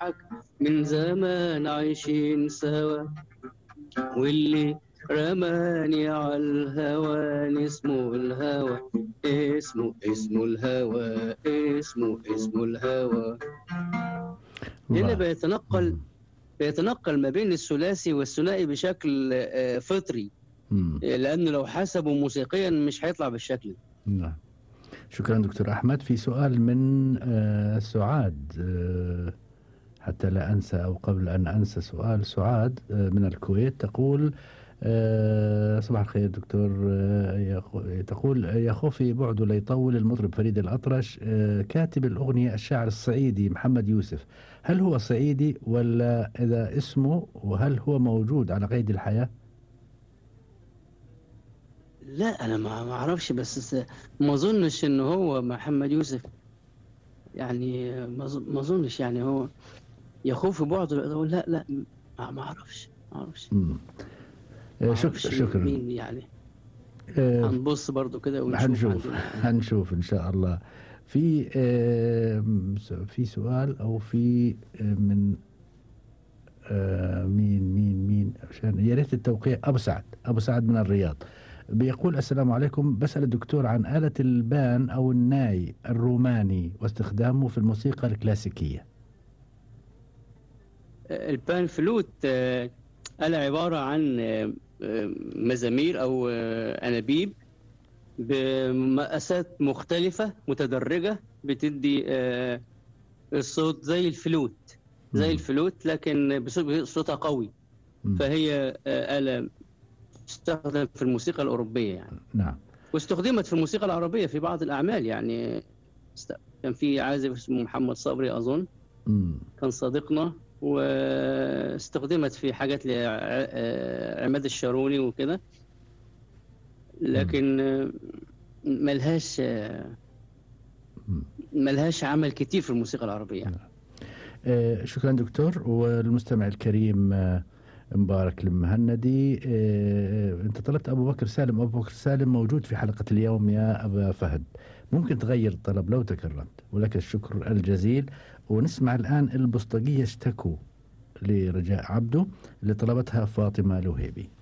معاك من زمان عايشين سوا واللي رماني على الهوى اسمه الهوى اسمه اسمه الهوى اسمه اسمه الهوى هنا الله. بيتنقل بيتنقل ما بين الثلاثي والثنائي بشكل آه، فطري مم. لانه لو حسبه موسيقيا مش هيطلع بالشكل ده نعم شكرا دكتور أحمد في سؤال من آه، سعاد آه، حتى لا أنسى أو قبل أن أنسى سؤال سعاد آه، من الكويت تقول آه، صباح الخير دكتور آه، يا خو- تقول يا خوفي بعد ليطول المطرب فريد الأطرش آه، كاتب الأغنية الشاعر الصعيدي محمد يوسف هل هو صعيدي ولا إذا اسمه وهل هو موجود على قيد الحياة؟ لا انا ما ما اعرفش بس س- ما اظنش ان هو محمد يوسف يعني ما أظ- ما اظنش يعني هو يخوف بعضه لا لا ما ما اعرفش ما اعرفش مم. ما آه، شك أعرفش شكرا مين يعني آه، هنبص برضو كده ونشوف هنشوف عندنا. هنشوف ان شاء الله في آه، في سؤال او في آه، من آه، مين مين مين عشان يا ريت التوقيع ابو سعد ابو سعد من الرياض بيقول السلام عليكم بسأل الدكتور عن آلة البان أو الناي الروماني واستخدامه في الموسيقى الكلاسيكية البان فلوت آه، آلة عبارة عن آه، آه، مزامير أو آه، أنابيب بمقاسات مختلفة متدرجة بتدي آه، الصوت زي الفلوت زي مم. الفلوت لكن بصوت- صوتها قوي مم. فهي آه، آلة تستخدم في الموسيقى الأوروبية يعني نعم واستخدمت في الموسيقى العربية في بعض الأعمال يعني است- كان في عازف اسمه محمد صبري أظن مم. كان صديقنا واستخدمت في حاجات لعماد الشاروني وكده لكن آه، ملهاش آه، مم. ملهاش عمل كتير في الموسيقى العربية يعني. آه، شكرا دكتور والمستمع الكريم آه، مبارك المهندي آه، انت طلبت ابو بكر سالم ابو بكر سالم موجود في حلقه اليوم يا ابا فهد ممكن تغير الطلب لو تكرمت ولك الشكر الجزيل ونسمع الان البسطجيه اشتكوا لرجاء عبده اللي طلبتها فاطمه لهيبي